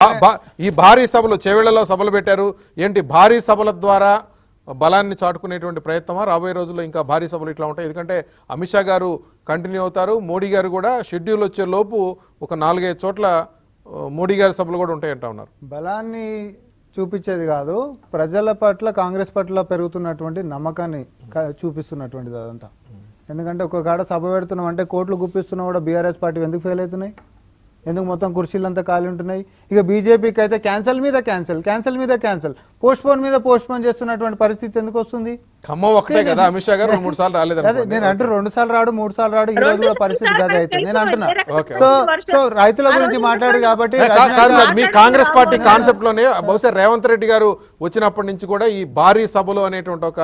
భా- భా- ఈ భారీ సభలు చెవిళ్లలో సభలు పెట్టారు ఏంటి భారీ సభల ద్వారా బలాన్ని చాటుకునేటువంటి ప్రయత్నమా రాబోయే రోజుల్లో ఇంకా భారీ సభలు ఇట్లా ఉంటాయి ఎందుకంటే అమిత్ షా గారు కంటిన్యూ అవుతారు మోడీ గారు కూడా షెడ్యూల్ వచ్చే లోపు ఒక నాలుగైదు చోట్ల ఆ, మోడీ గారి సభలు కూడా ఉంటాయంటా ఉన్నారు బలాన్ని చూపించేది కాదు ప్రజల పట్ల కాంగ్రెస్ పట్ల పెరుగుతున్నటువంటి నమ్మకాన్ని క- చూపిస్తున్నటువంటిది అదంతా ఎందుకంటే ఒక కాడ సభ పెడుతున్నాం అంటే కోట్లు గుప్పిస్తున్నా కూడా బీఆర్ఎస్ పార్టీ ఎందుకు ఫెయిల్ అవుతున్నాయి ఎందుకు మొత్తం కుర్చీలంతా ఖాళీ ఉంటున్నాయి ఇక బీజేపీకి అయితే క్యాన్సల్ మీద క్యాన్సల్ క్యాన్సల్ మీద క్యాన్సల్ పోస్ట్ పోన్ మీద పోస్ట్ పోన్ చేస్తున్నటువంటి పరిస్థితి ఎందుకు వస్తుంది ఖమ్మం ఒకటే కదా అమిత్ షా గారు రెండు మూడు సార్లు అదే రాలేదు నేను అంటూ రెండు సార్లు రాడు మూడు సార్లు రాడు ఈ రోజు రెండు కూడా సార్లు పరిస్థితి సార్ గదే అయితే నేను అంటున్నా ఓకే. సో సో రైతుల గురించి మాట్లాడు కాబట్టి కాదు రజనీ కాదు గారు- మీ కాంగ్రెస్ పార్టీ కాన్సెప్ట్ లోనే బహుశా రేవంత్ రెడ్డి గారు వచ్చినప్పటి నుంచి కూడా ఈ భారీ సభలు అనేటువంటి ఒక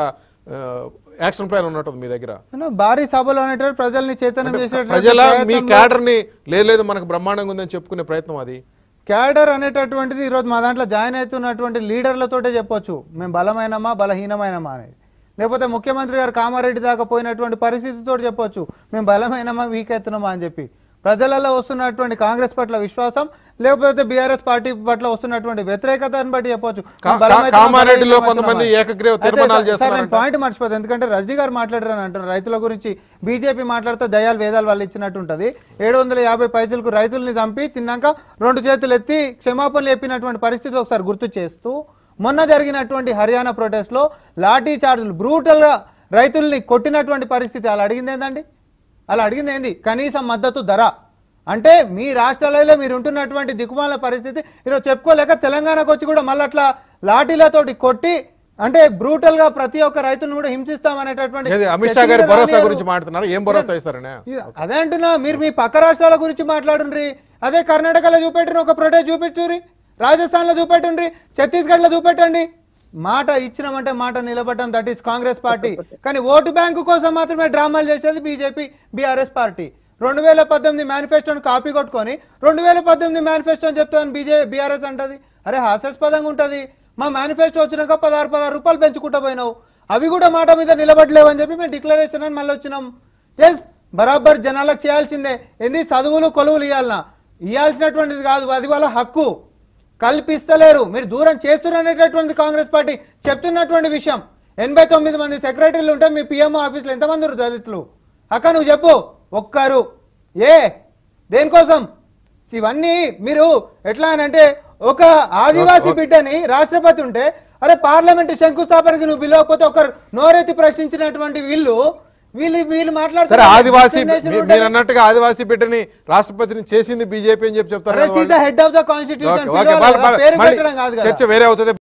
యాక్షన్ ప్లాన్ ఉన్నట్టుంది మీ దగ్గర నేను భారీ సభలు అనేటువంటి ప్రజల్ని చైతన్యం చేసే ప్రజల మీ క్యాడర్ ని లేదు లేదు మనకు బ్రహ్మాండంగా ఉందని చెప్పుకునే ప్రయత్నం అది క్యాడర్ అనేటటువంటిది ఈరోజు మా దాంట్లో జాయిన్ అవుతున్నటువంటి లీడర్లతోటే చెప్పొచ్చు మేము బలమైనమా బలహీనమైనమా అనేది లేకపోతే ముఖ్యమంత్రి గారు కామారెడ్డి దాకా పోయినటువంటి పరిస్థితితో చెప్పొచ్చు మేము బలమైనమా వీక్ అవుతున్నామా అని చెప్పి ప్రజలలో వస్తున్నటువంటి కాంగ్రెస్ పట్ల విశ్వాసం లేకపోతే బీఆర్ఎస్ పార్టీ పట్ల వస్తున్నటువంటి వ్యతిరేకతను బట్టి చెప్పొచ్చు కా- మేము బలమైతున్నామా, కామారెడ్డిలో బలహీనమైతున్నామా కొంతమంది అని. ఏకగ్రీవ అయితే తీర్మానాలు సార్- సార్ నేను చేస్తున్నారంట. పాయింట్ మర్చిపోతుంది ఎందుకంటే రజనీ గారు మాట్లాడారని అంటారు రైతుల గురించి బీజేపీ మాట్లాడితే దయాలు వేదాలు వాళ్ళు ఇచ్చినట్టు ఉంటుంది ఏడు వందల యాభై పైసలకు రైతుల్ని చంపి తిన్నాక రెండు చేతులు ఎత్తి క్షమాపణలు చెప్పినటువంటి పరిస్థితి ఒకసారి గుర్తు చేస్తూ మొన్న జరిగినటువంటి హర్యానా ప్రొటెస్ట్లో లాఠీ చార్జీలు బ్రూటల్గా రైతుల్ని కొట్టినటువంటి పరిస్థితి అలా అడిగింది ఏందండి అలా అడిగింది ఏంది కనీసం మద్దతు ధర అంటే మీ రాష్ట్రాలలో మీరు ఉంటున్నటువంటి దిక్కుమాల పరిస్థితి ఈరోజు చెప్పుకోలేక తెలంగాణకు వచ్చి కూడా మళ్ళీ అట్లా లాఠీలతోటి కొట్టి అంటే బ్రూటల్ గా ప్రతి ఒక్క రైతును కూడా హింసిస్తామనేటటువంటి ఏది అమిత్ షా గారి setting భరోసా రానియరు. గురించి మాట్లాడుతున్నారు ఏం భరోసా ఇస్తారనే ఇది అదే అంటున్నా మీరు మీ పక్క రాష్ట్రాల గురించి మాట్లాడుండ్రి అదే కర్ణాటకలో చూపెట్టిన ఒక ప్రొటెస్ట్ చూపెట్టుర్రి రాజస్థాన్ లో చూపెట్టుండ్రి ఛత్తీస్గఢ్ లో చూపెట్టండి మాట ఇచ్చినామంటే మాట నిలబడటం దట్ ఈస్ కాంగ్రెస్ పార్టీ కానీ ఓటు బ్యాంకు కోసం మాత్రమే డ్రామాలు చేసేది బీజేపీ బీఆర్ఎస్ పార్టీ రెండు వేల పద్దెనిమిది మేనిఫెస్టోని కాపీ కొట్టుకొని రెండు వేల పద్దెనిమిది మేనిఫెస్టో అని చెప్తాను బీజే బీఆర్ఎస్ అంటది అరే హాస్యాస్పదంగా ఉంటుంది మా మేనిఫెస్టో వచ్చినాక పదహారు పదహారు రూపాయలు పెంచుకుంటా పోయినావు అవి కూడా మాట మీద నిలబడలేవని చెప్పి మేము డిక్లరేషన్ అని మళ్ళీ వచ్చినాం ఎస్ బరాబర్ జనాలకు చేయాల్సిందే ఏంది చదువులు కొలువులు ఇవ్వాలన్నా ఇవ్వాల్సినటువంటిది కాదు అది వాళ్ళ హక్కు కల్పిస్తలేరు మీరు దూరం చేస్తున్నారు అనేటటువంటిది కాంగ్రెస్ పార్టీ చెప్తున్నటువంటి విషయం ఎనభై తొమ్మిది మంది సెక్రటరీలు ఉంటే మీ పిఎంఓ ఆఫీస్లో ఎంతమంది ఉన్నారు దళితులు అక్క నువ్వు చెప్పు ఒక్కరు ఏ దేనికోసం ఇవన్నీ మీరు ఎట్లా అని అంటే ఒక ఆదివాసీ బిడ్డని రాష్ట్రపతి ఉంటే అరే పార్లమెంట్ శంకుస్థాపనకి నువ్వు పిలవకపోతే ఒకరు నోరెత్తి ప్రశ్నించినటువంటి వీళ్ళు వీళ్ళు వీళ్ళు సరే మాట్లాడుతున్నారు ఆదివాసీ discrimination మీ- ఉంటుంది. మీరు అన్నట్టుగా ఆదివాసీ బిడ్డని రాష్ట్రపతిని చేసింది బీజేపీ అని చెప్పి చెప్తారు This is the head of the constitution. Okay, okay, పిలవాలి మళ్ళీ- కదా, పేరు మళ్ళీ పెట్టడం కాదు కదా చర్చ వేరే అవుతుంది